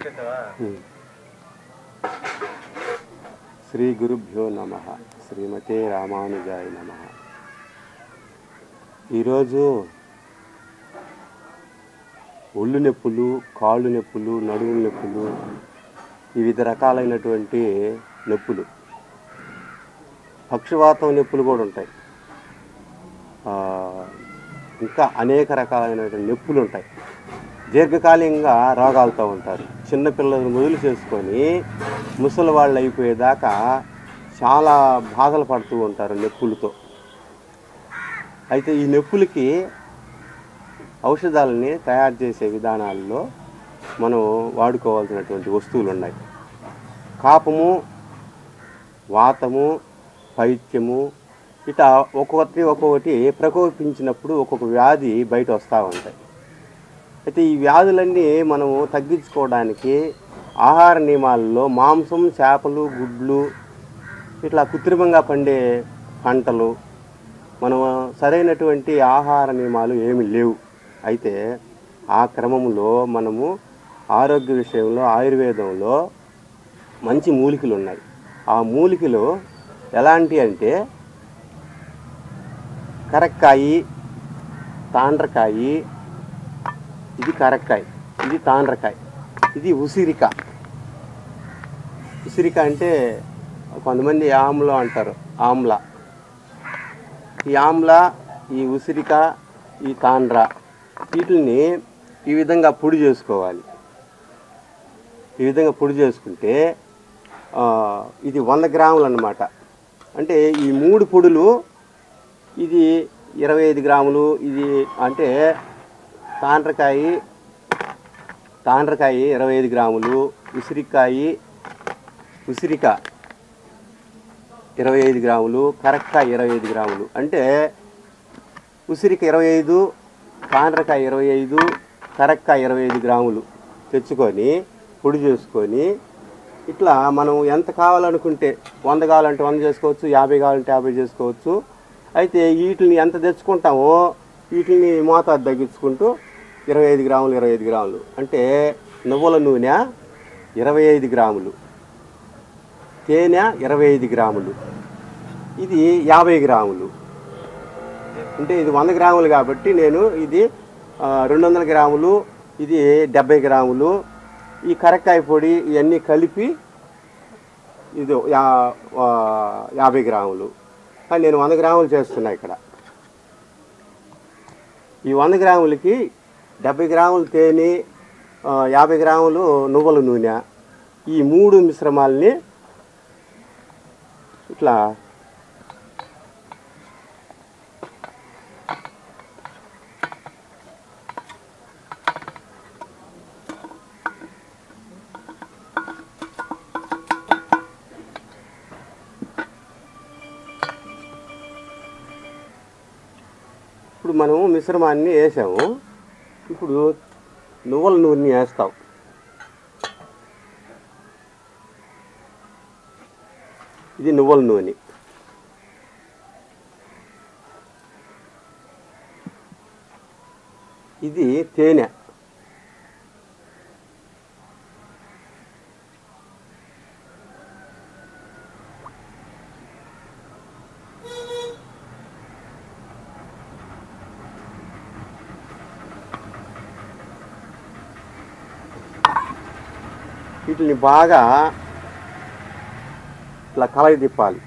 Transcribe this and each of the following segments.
శ్రీ గురుభ్యో నమ శ్రీమతే రామానుజాయ నమ ఈరోజు ఒళ్ళు నొప్పులు కాళ్ళు నొప్పులు నడుము నొప్పులు వివిధ రకాలైనటువంటి నొప్పులు పక్షవాతం నొప్పులు కూడా ఉంటాయి ఆ, ఇంకా అనేక రకాలైనటువంటి నొప్పులు ఉంటాయి దీర్ఘకాలికంగా రోగాలతో ఉంటారు చిన్నపిల్లలను మొదలు చేసుకొని ముసలి వాళ్ళు అయిపోయేదాకా చాలా బాధలు పడుతూ ఉంటారు నొప్పులతో అయితే ఈ నొప్పులకి ఔషధాలని తయారు చేసే విధానాల్లో మనం వాడుకోవాల్సినటువంటి వస్తువులు ఉన్నాయి కాపము వాతము పైత్యము ఇట్లా ఒక్కొక్కటి ఒక్కొక్కటి ప్రకోపించినప్పుడు ఒక్కొక్క వ్యాధి బయట వస్తూ ఉంటాయి అయితే ఈ వ్యాధులన్నీ మనము తగ్గించుకోవడానికి ఆహార నియమాల్లో మాంసం చేపలు గుడ్లు ఇట్లా కృత్రిమంగా పండే పంటలు మనం సరైనటువంటి ఆహార నియమాలు ఏమీ లేవు అయితే ఆ క్రమంలో మనము ఆరోగ్య విషయంలో ఆయుర్వేదంలో మంచి మూలికలు ఉన్నాయి ఆ మూలికలు ఎలాంటి అంటే కరక్కాయి తాండ్రకాయి ఇది కరక్కాయ ఇది తాండ్రకాయ ఇది ఉసిరిక ఉసిరిక అంటే కొంతమంది ఆమ్ల అంటారు ఆమ్ల ఈ ఆమ్ల ఈ ఉసిరిక ఈ తాండ్ర వీటిని ఈ విధంగా పొడి చేసుకోవాలి ఈ విధంగా పొడి చేసుకుంటే ఆ, ఇది వంద గ్రాములు అన్నమాట అంటే ఈ మూడు పొడులు ఇది ఇరవై ఐదు గ్రాములు ఇది అంటే తాండ్రకాయ తాండ్రకాయ ఇరవై ఐదు గ్రాములు ఉసిరికాయ ఉసిరిక ఇరవై ఐదు గ్రాములు కరక్కాయ ఇరవై ఐదు గ్రాములు అంటే ఉసిరిక ఇరవై ఐదు తాండ్రకాయ ఇరవై ఐదు కరక్కాయ ఇరవై ఐదు గ్రాములు తెచ్చుకొని పొడి చేసుకొని ఇట్లా మనం ఎంత కావాలనుకుంటే వంద కావాలంటే వంద చేసుకోవచ్చు యాభై కావాలంటే యాభై చేసుకోవచ్చు అయితే వీటిని ఎంత తెచ్చుకుంటామో వీటిని మోతాదు తగ్గించుకుంటూ ఇరవై ఐదు గ్రాములు ఇరవై ఐదు గ్రాములు అంటే నువ్వుల నూనె ఇరవై ఐదు గ్రాములు తేనె ఇరవై ఐదు గ్రాములు ఇది యాభై గ్రాములు అంటే ఇది వంద గ్రాములు కాబట్టి నేను ఇది ఆ, రెండు వందల గ్రాములు ఇది డెబ్బై గ్రాములు ఈ కరక్కాయ పొడి ఇవన్నీ కలిపి ఇది యా ఆ, యాభై గ్రాములు కానీ నేను వంద గ్రాములు చేస్తున్నా ఇక్కడ ఈ వంద గ్రాములకి డెబ్బై గ్రాములు తేనె ఆ, యాభై గ్రాములు నువ్వుల నూనె ఈ మూడు మిశ్రమాలని ఇట్లా ఇప్పుడు మనము మిశ్రమాన్ని వేసాము ఇప్పుడు నువ్వుల నూనె వేస్తాం ఇది నువ్వుల నూనె ఇది తేనె వీటిని బాగా ఇట్లా కలయి తిప్పాలి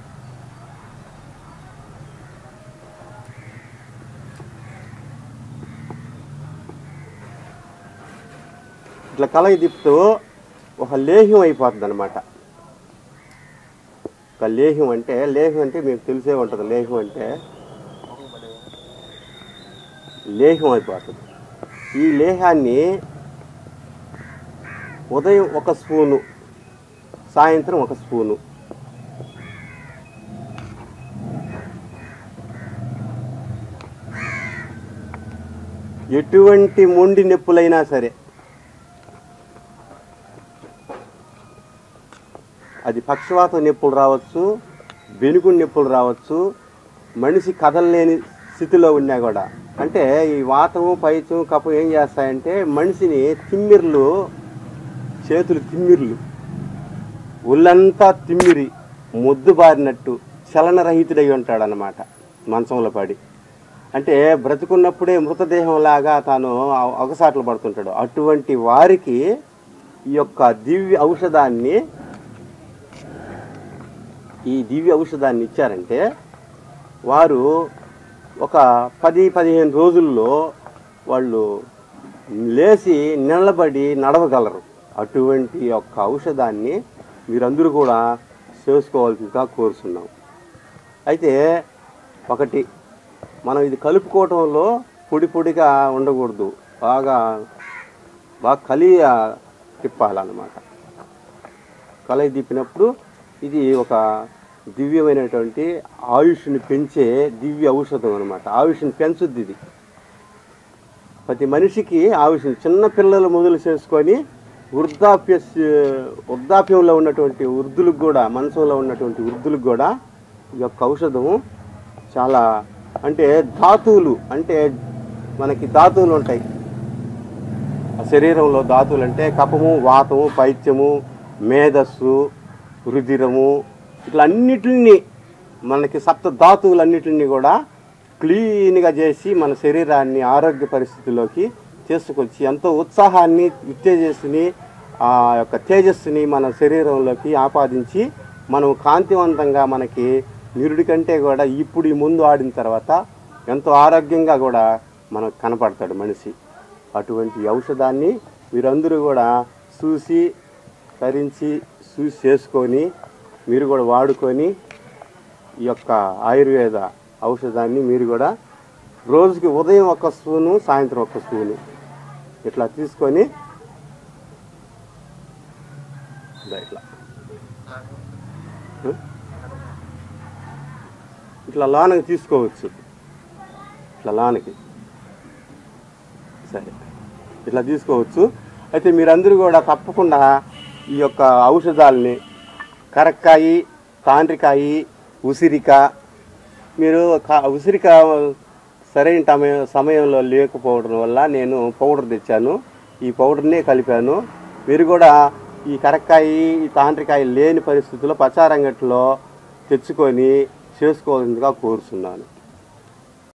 ఇట్లా కలయి తిప్పుతూ ఒక లేహ్యం అయిపోతుంది అనమాట ఒక లేహ్యం అంటే లేహ్యం అంటే మీకు తెలిసే ఉంటుంది లేహ్యం అంటే లేహ్యం అయిపోతుంది ఈ లేహాన్ని ఉదయం ఒక స్పూను సాయంత్రం ఒక స్పూను ఎటువంటి మొండి నొప్పులైనా సరే అది పక్షవాత నొప్పులు రావచ్చు బెనుగుడు నొప్పులు రావచ్చు మనిషి కదలలేని స్థితిలో ఉన్నా కూడా అంటే ఈ వాతము పైచం కఫం ఏం చేస్తాయంటే మనిషిని తిమ్మిర్లు చేతులు తిమ్మిర్లు ఒళ్ళంతా తిమ్మిరి మొద్దు బారినట్టు చలనరహితుడై ఉంటాడనమాట మంచంలో పడి అంటే బ్రతుకున్నప్పుడే మృతదేహంలాగా తాను అవ- అవసాట్లు పడుతుంటాడు అటువంటి వారికి ఈ యొక్క దివ్య ఔషధాన్ని ఈ దివ్య ఔషధాన్ని ఇచ్చారంటే వారు ఒక పది పదిహేను రోజుల్లో వాళ్ళు లేచి నిలబడి నడవగలరు అటువంటి యొక్క ఔషధాన్ని మీరందరూ కూడా చేసుకోవాల్సిందిగా కోరుతున్నాం అయితే ఒకటి మనం ఇది కలుపుకోవటంలో పొడి పొడిగా ఉండకూడదు బాగా బాగా కలియ తిప్పాలన్నమాట కలయి తిప్పినప్పుడు ఇది ఒక దివ్యమైనటువంటి ఆయుష్ని పెంచే దివ్య ఔషధం అనమాట ఆయుష్ని పెంచుద్ది ఇది ప్రతి మనిషికి ఆయుష్ని చిన్న పిల్లలు మొదలు చేసుకొని వృద్ధాప్య వృద్ధాప్యంలో ఉన్నటువంటి వృద్ధులకు కూడా మనసులో ఉన్నటువంటి వృద్ధులకు కూడా ఈ యొక్క ఔషధం చాలా అంటే ధాతువులు అంటే మనకి ధాతువులు ఉంటాయి ఆ శరీరంలో ధాతువులు అంటే కఫము వాతము పైత్యము మేధస్సు రుధిరము ఇట్లా అన్నిటిని మనకి సప్త ధాతువులన్నిటిని కూడా క్లీన్గా చేసి మన శరీరాన్ని ఆరోగ్య పరిస్థితిలోకి తీసుకొచ్చి ఎంతో ఉత్సాహాన్ని ఉత్తేజస్సుని ఆ యొక్క తేజస్సుని మన శరీరంలోకి ఆపాదించి మనం కాంతివంతంగా మనకి నిరుడి కంటే కూడా ఇప్పుడు ఈ ముందు ఆడిన తర్వాత ఎంతో ఆరోగ్యంగా కూడా మనకు కనపడతాడు మనిషి అటువంటి ఔషధాన్ని మీరందరూ కూడా చూసి ధరించి చూసి చేసుకొని మీరు కూడా వాడుకొని ఈ యొక్క ఆయుర్వేద ఔషధాన్ని మీరు కూడా రోజుకి ఉదయం ఒక స్పూను సాయంత్రం ఒక స్పూను ఇట్లా తీసుకొని ఇదా ఇట్లా ఉం? ఇట్లా లోనకి తీసుకోవచ్చు ఇట్లా లోనకి సరే ఇట్లా తీసుకోవచ్చు అయితే మీరందరూ కూడా తప్పకుండా ఈ యొక్క ఔషధాలని కరక్కాయి తాండ్రికాయి ఉసిరిక మీరు కా ఉసిరిక సరైన సమయం సమయంలో లేకపోవడం వల్ల నేను పౌడర్ తెచ్చాను ఈ పౌడర్నే కలిపాను మీరు కూడా ఈ కరక్కాయి ఈ తాండ్రికాయ లేని పరిస్థితుల్లో పచారంగట్లో తెచ్చుకొని చేసుకోవాల్సిందిగా కోరుతున్నాను